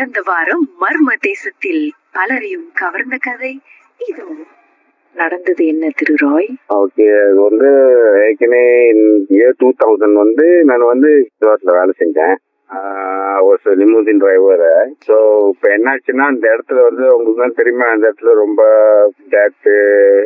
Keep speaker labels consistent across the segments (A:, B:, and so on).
A: கடந்த வாரம் மர்ம தேசத்தில் பலரையும் கவர்ந்த கதை இதோ நடந்தது என்ன திரு ராய்
B: ஓகே அது வந்து ஏற்கனவே இயர் டூ தௌசண்ட் வந்து நான் வந்து ரிசார்ட்ல வேலை செஞ்சேன் ஒரு லிமோசின் டிரைவர் ஸோ இப்போ என்னாச்சுன்னா அந்த இடத்துல வந்து உங்களுக்கு தான் தெரியுமா அந்த இடத்துல ரொம்ப டேட்டு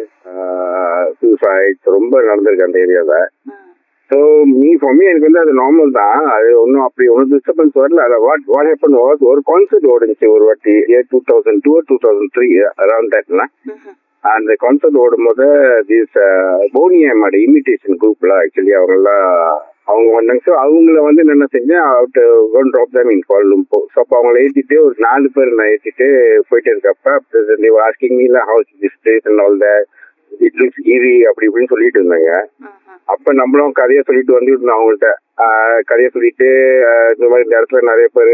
B: சூசைட் ரொம்ப நடந்திருக்கு அந்த ஏரியாவில் ஸோ மீ ஃபார் மீ எனக்கு வந்து அது நார்மல் தான் அது ஒன்றும் அப்படி ஒன்றும் டிஸ்டர்பன்ஸ் வரல அதில் வாட் வாட் ஹேப்பன் வாஸ் ஒரு கான்சர்ட் ஓடுச்சு ஒரு வாட்டி year two thousand two two thousand three around தட்லாம் அந்த கான்சர்ட் ஓடும்போது திஸ் போனியம்மோட இமிட்டேஷன் குரூப்ல ஆக்சுவலி அவங்கெல்லாம் அவங்க வந்தாங்க ஸோ அவங்கள வந்து நான் என்ன செஞ்சேன் அவுட் ஒன் ட்ராப் தான் மீன் கொல்லும்போ ஸோ அப்போ அவங்கள ஏற்றிட்டு ஒரு நாலு பேர் நான் ஏற்றிட்டு போயிட்டு இருக்கப்ப ஆஸ்கிங் மீல house district and all the it looks eerie அப்படி இப்படின்னு சொல்லிட்டு இருந்தாங்க அப்ப நம்மளும் கதையை சொல்லிட்டு வந்துட்டு இருந்தோம் அவங்கள்ட்ட ஆஹ் கதையை சொல்லிட்டு ஆஹ் இந்த மாதிரி இந்த இடத்துல நிறைய பேர்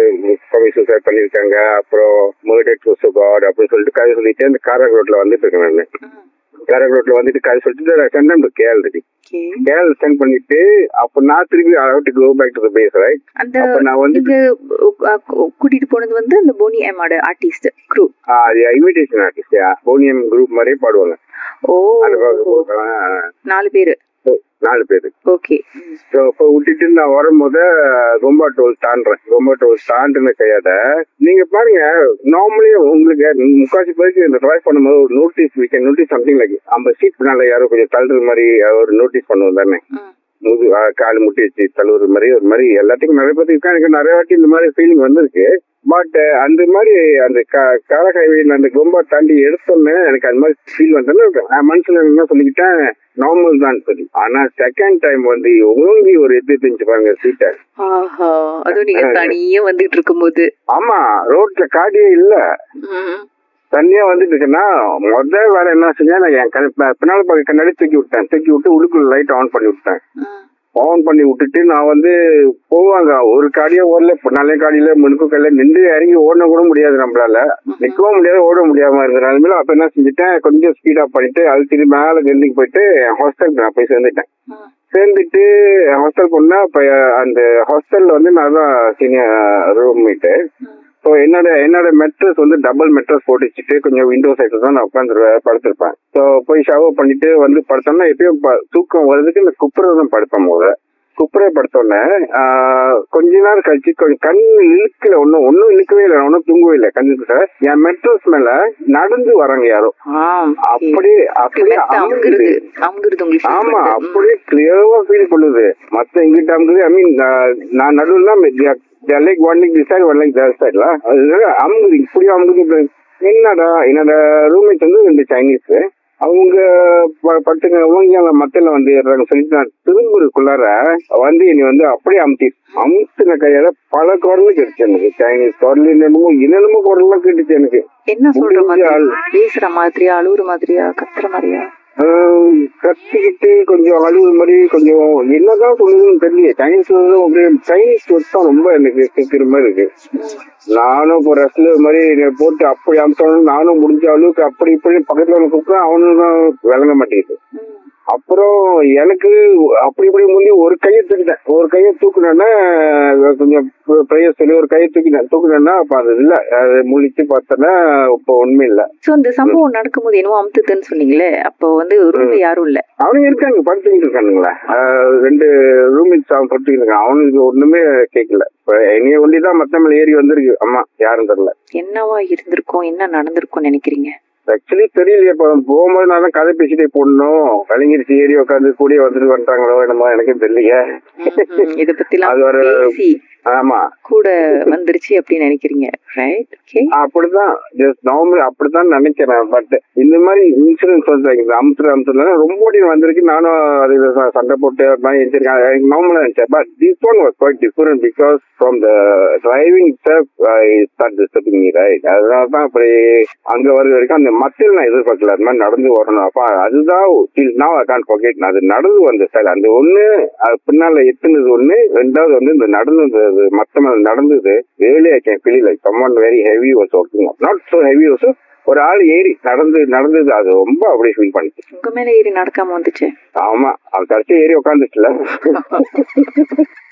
B: சூசைட் பண்ணிருக்காங்க அப்புறம் மர்டர் டு காட் அப்படின்னு சொல்லிட்டு கதை சொல்லிட்டு அந்த காரக் ரோட்ல வந்துட்டு இருக்கேன் நான் காரக் ரோட்ல வந்துட்டு கதை சொல்லிட்டு send to girl ready girl send பண்ணிட்டு அப்ப நான் திருப்பி out go back to base right
A: அந்த
B: அப்ப நான் வந்து
A: நீங்க அஹ், கூ- கூட்டிட்டு போனது வந்து அந்த போனி எம்மோட artist group
B: invitation artist Boney M group மாதிரியே பாடுவாங்க
A: ஓ
B: அந்த பக்கம் போட்டாங்க.
A: நாலு பேரு
B: நாலு பேரு
A: ஓகே
B: ஸோ இப்போ விட்டுட்டு நான் வரும்போது ரொம்ப டோல் தாண்டுறேன் ரொம்ப டோல் தாண்டின கையாட நீங்க பாருங்க நார்மலி உங்களுக்கு முக்காசி பேருக்கு இந்த ட்ரைவ் பண்ணும்போது ஒரு notice we can notice something like நம்ம சீட் பின்னால யாரோ கொஞ்சம் தள்ளுற மாதிரி ஒரு நோட்டீஸ் பண்ணுவோம் தானே முது ஆ, கால் முட்டி வச்சு தள்ளுற மாதிரி ஒரு மாதிரி எல்லாத்துக்கும் நிறைய பேருக்கு இருக்கா எனக்கு நிறைய வாட்டி இந்த மாதிரி ஃபீலிங் வந்திருக்கு பட் அந்த மாதிரி அந்த கால ஹைவேல அந்த ரொம்ப தாண்டி எடுத்தோன்னே எனக்கு அந்த மாதிரி ஃபீல் வந்தோன்னு நான் மனசுல என்ன சொல்லிக்கிட்டேன் நார்மல் தான் சொல்லி ஆனா செகண்ட் டைம் வந்து ஓங்கி ஒரு எட்டு தெரிஞ்சு பாருங்க சீட்டை
A: ஆஹா அதுவும் நீங்க தனியே வந்துட்டு இருக்கும்போது
B: ஆமா ரோட்ல காடியே இல்ல
A: ம்.
B: தனியா வந்துட்டு இருக்குன்னா முதல் வேலை என்ன செஞ்சேன் நான் என் கண் ப- பின்னால பக்கம் கண்ணாடி தூக்கி விட்டேன் தூக்கி விட்டு உள்ளுக்குள்ள லைட் ஆன் பண்ணி விட்டேன்
A: ம்.
B: ஆன் பண்ணி விட்டுட்டு நான் வந்து போவாங்க ஒரு காடியா ஓடல நல்ல காடியில முனுக்கு கல்ல நின்று இறங்கி ஓட கூட முடியாது நம்மளால நிக்கவும் முடியாது ஓட முடியாம இருந்த நிலைமையில அப்ப என்ன செஞ்சுட்டேன் கொஞ்சம் ஸ்பீடா பண்ணிட்டு அது திரும்பி மேல கெண்டிக்கு போயிட்டு ஹாஸ்டல் நான் போய் சேர்ந்துட்டேன்
A: ம்.
B: சேர்ந்துட்டு ஹாஸ்டல் போனா இப்ப அந்த ஹாஸ்டல்ல வந்து நான் தான் சீனியர் ரூம்மேட்டு ஸோ என்னோட என்னோட மெட்ரஸ் வந்து டபுள் மெட்ரஸ் போட்டு வச்சுட்டு கொஞ்சம் விண்டோ சைட்ல தான் நான் உட்காந்து படுத்திருப்பேன் ஸோ போய் ஷவர் பண்ணிட்டு வந்து படுத்தோம்னா எப்பயும் ப- தூக்கம் வர்றதுக்கு இந்த குப்புரை தான் படுப்பேன் போது குப்புரை படுத்தோடனே கொஞ்ச நேரம் கழிச்சு கொஞ்சம் கண் இழுக்கல ஒன்றும் ஒன்றும் இழுக்கவே இல்லை நான் ஒன்றும் தூங்கவே இல்லை கண்ணுக்கு சார் என் மெட்ரஸ் மேல நடந்து வராங்க யாரோ
A: ஆ, okay.
B: அப்படியே அப்படியே
A: மெத்த
B: அமுங்குது
A: அமுங்குறது அமுங்குறது உங்களுக்கு feel
B: ஆமா
A: பண்ணுது. ம்.
B: அப்படியே கிளியரா ஃபீல் பண்ணுது மத்த எங்கிட்ட அமுக்குது ஐ மீன் நான் நடுவுல like one like this side one like that சைட்ல அது அமுகுது இப்படி அமுகுது இப்படி. என்னடா என்னோட ரூம்மேட் வந்து ரெண்டு சைனீஸ் அவங்க ப- பட்டுங்க அவங்க அந்த மத்தியில வந்து ஏறுறாங்க சொல்லிட்டு நான் திரும்புறதுக்குள்ளார வந்து என்னை வந்து அப்படியே அமுத்தி அமுத்தின கையால பல குரல் கேட்டுச்சு எனக்கு சைனீஸ் குரல் என்னமோ என்னென்னமோ குரல்லாம் கேட்டுச்சு எனக்கு
A: என்ன சொல்ற
B: முடிஞ்ச
A: மாதிரி
B: ஆள்.
A: பேசுற மாதிரியா அழுவுற மாதிரியா கத்துற மாதிரியா
B: ஆஹ் கத்திக்கிட்டு கொஞ்சம் அழுவு மாதிரி கொஞ்சம் என்னதான் சொல்லுதுன்னு தெரியல சைனீஸ் அப்படியே சைனீஸ் words தான் ரொம்ப எனக்கு கேட்கிற மாதிரி இருக்கு நானும் இப்போ ரெஸ்லர் மாதிரி என்னை போட்டு அப்படி அமுத்தணும் நானும் முடிஞ்ச அளவுக்கு அப்படி இப்படி பக்கத்துல வந்து கூப்பிட்டேன் அவனும் தான் விளங்க மாட்டேங்குது அப்புறம் எனக்கு அப்படி இப்படி முந்தி ஒரு கையை தூக்கிட்டேன் ஒரு கையை தூக்குனேன்னா கொஞ்சம் ப்ரையர் சொல்லி ஒரு கையை தூக்கிட்டேன் தூக்குனேன்னா அப்ப அது இல்ல அது முழிச்சு பார்த்தேன்னா இப்போ உண்மை இல்லை
A: சோ இந்த சம்பவம் நடக்கும்போது என்னவோ அமுத்துதுன்னு சொன்னீங்களே அப்போ வந்து ரூம்ல யாரும் இல்ல
B: அவனுங்க இருக்காங்க படுத்துக்கிட்டு இருக்கானுங்களா ஆஹ் ரெண்டு ரூம்மேட்ஸ் அவன் படுத்துக்கிட்டு இருக்கான் அவனுக்கு ஒண்ணுமே கேட்கல இப்ப என்னைய ஒண்டி தான் மத்த மேல ஏறி வந்திருக்கு அம்மா யாரும் தெரியல
A: என்னவா இருந்திருக்கும் என்ன நடந்திருக்கும் நினைக்கிறீங்க
B: ஆக்சுவலி தெரியலையே இப்போ போகும்போது நான் தான் கதை பேசிட்டே போடணும் கலைஞரிச்சு ஏறி உட்காந்து கூடிய வந்துட்டு வந்துட்டாங்களோ என்னமோ எனக்கும் தெரியலையே
A: ம், இத பத்தி எல்லாம்
B: அது ஒரு
A: பேசி
B: ஆமா
A: கூட வந்துருச்சு அப்படின்னு நினைக்கிறீங்க ரைட் ஓகே
B: அப்படிதான் ஜஸ்ட் நார்மல் அப்படித்தான் நினைக்கிறேன் பட் இந்த மாதிரி இன்சூரன்ஸ் வந்து இந்த அமுத்துற அமுத்துல ரொம்ப வாட்டி வந்திருக்கு நானும் அது ச- சண்டை போட்டு ஒரு மாதிரி எந்திரிக்கேன் நார்மலா நினைச்சேன் but this one was quite different because from the driving self start disturbing me right அதனால தான் அப்படி அங்க வர வரைக்கும் அந்த மத்தியில் நான் எதிர்பார்க்கல அது மாதிரி நடந்து வரணும் அப்ப அதுதான் நான் ஐ கான் forget அது நடந்து வந்த சார் அந்த ஒண்ணு அது பின்னால எத்துனது ஒண்ணு ரெண்டாவது வந்து இந்த நடந்தது மத்த நடந்தது really I can feel like someone very heavy was walking up. Not so heavy also. ஒரு ஆள் ஏறி நடந்து நடந்தது அது ரொம்ப அப்படியே ஃபீல் பண்ணிச்சு
A: உங்க மேல ஏறி நடக்காம வந்துச்சு
B: ஆமா அது கடைசி ஏறி உட்காந்துச்சுல